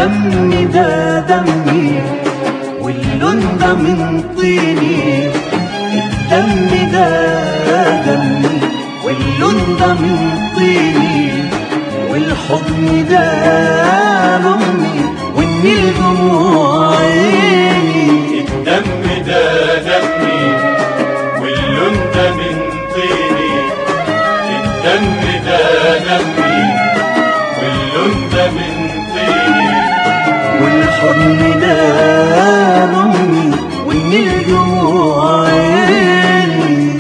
الدم ده دمي واللون ده من طيني الدم ده دمي واللون ده من طيني والحضن ده لأمي والنيل دموع عيني الدم ده دمي واللون ده من طيني الدم ده دمي واللون ده من طيني والحضن ده لأمي والنيل دموع عيني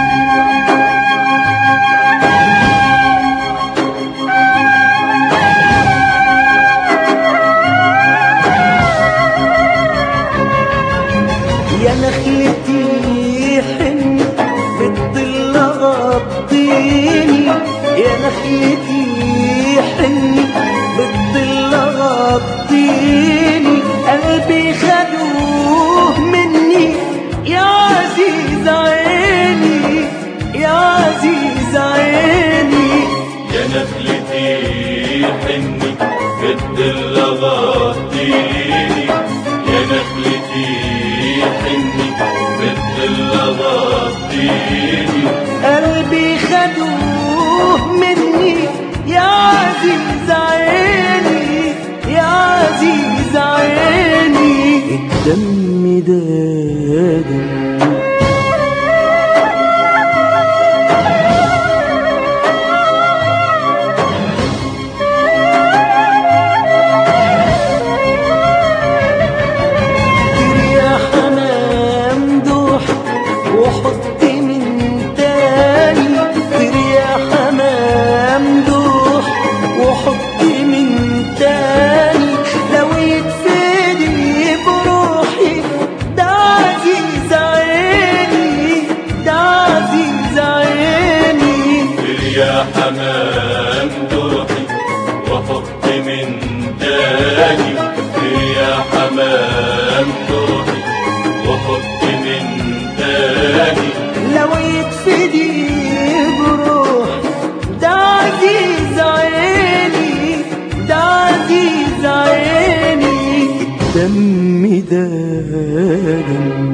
يا نخلتي حن في الظل غطيني يا نخلتي حن بالظل غطيني قلبي خدوه مني يا عزيز عيني يا عزيز عيني يا نخلتي حني بالظل غطيني يا نخلتي حني بالظل غطيني قلبي خدوه مني يا عزيز عيني يا عزيز عيني الدم ده دم كتير يا حمام دوح وحط من تاني كتير يا حمام دوح وحط من تاني لو يكفيني بروحي ده عزيز عيني ده عزيز عيني يا حمام دوحي وحط من تاني يا حمام دوحي وحط من تاني لو يكفيني بروحي ده عزيز عيني ده عزيز عيني الدم ده دم